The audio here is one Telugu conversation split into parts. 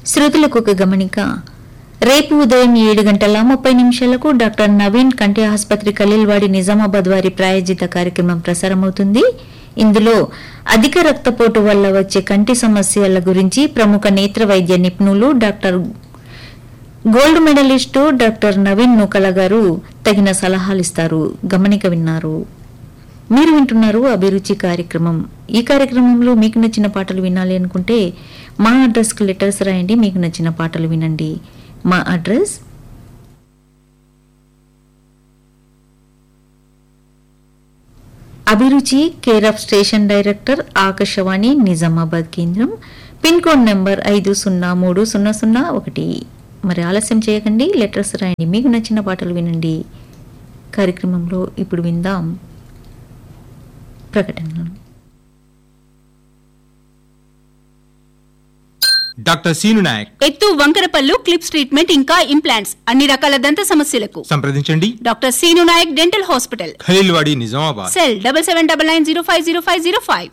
శ్రోతలకు ఒక గమనిక రేపు ఉదయం ఏడు గంటల ముప్పై నిమిషాలకు డాక్టర్ నవీన్ కంటి ఆసుపత్రి ఖలీల్వాడి నిజామాబాద్ వారి ప్రాయోజిత కార్యక్రమం ప్రసారమవుతుంది ఇందులో అధిక రక్తపోటు వల్ల వచ్చే కంటి సమస్యల గురించి ప్రముఖ నేత్ర వైద్య నిపుణులు doctor gold medalist doctor Naveen Nookala గారు తగిన సలహాలు ఇస్తారు గమనిక విన్నారు మీరు వింటున్నారు అభిరుచి కార్యక్రమం ఈ కార్యక్రమంలో మీకు నచ్చిన పాటలు వినాలి అనుకుంటే మా అడ్రస్కి లెటర్స్ రాయండి మీకు నచ్చిన పాటలు వినండి మా address Abhiruchi care of station director Akashvani Nizamabad కేంద్రం పిన్ కోడ్ నెంబర్ ఐదు సున్నా మూడు సున్నా సున్నా ఒకటి మరి ఆలస్యం చేయకండి లెటర్స్ రాయండి మీకు నచ్చిన పాటలు వినండి కార్యక్రమంలో ఇప్పుడు విందాం ప్రకటనలు డాక్టర్ సీను నాయక్ ఎత్తు వంకరపల్లు క్లిప్స్ ట్రీట్మెంట్ ఇంకా ఇంప్లాంట్స్ అన్ని రకాల దంత సమస్యలకు సంప్రదించండి doctor Seenu Nayak dental hospital Khaleelwadi Nizamabad cell double seven double nine zero five zero five zero five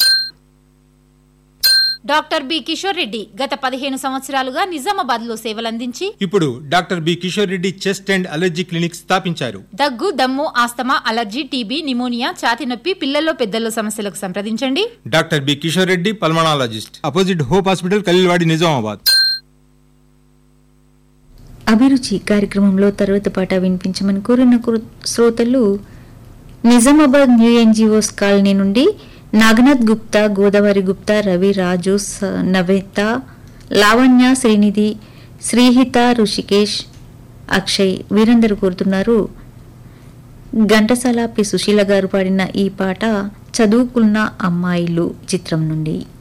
doctor B Kishore Reddy గత పదిహేను సంవత్సరాలుగా నిజామాబాద్ లో సేవలందించి ఇప్పుడు doctor B Kishore Reddy chest and allergy clinic స్థాపించారు దగ్గు దమ్ము ఆస్తమా అలర్జీ టీబీ నిమోనియా ఛాతి నొప్పి పిల్లల్లో పెద్దల్లో సమస్యలకు సంప్రదించండి doctor B Kishore Reddy pulmonologist opposite Hope hospital Khaleelwadi Nizamabad Abhiruchi కార్యక్రమంలో తర్వాత పాట వినిపించమని కోరిన కురు- శ్రోతలు నిజామాబాద్ న్యూ ఎన్జిఓస్ కాలనీ నుండి నాగనాథ్ గుప్తా గోదావరి గుప్తా రవి రాజు స- నవేత లావణ్య శ్రీనిధి శ్రీహిత ఋషికేష్ అక్షయ్ వీరందరూ కోరుతున్నారు ఘంటసాల పి సుశీల గారు పాడిన ఈ పాట చదువుకున్న అమ్మాయిలు చిత్రం నుండి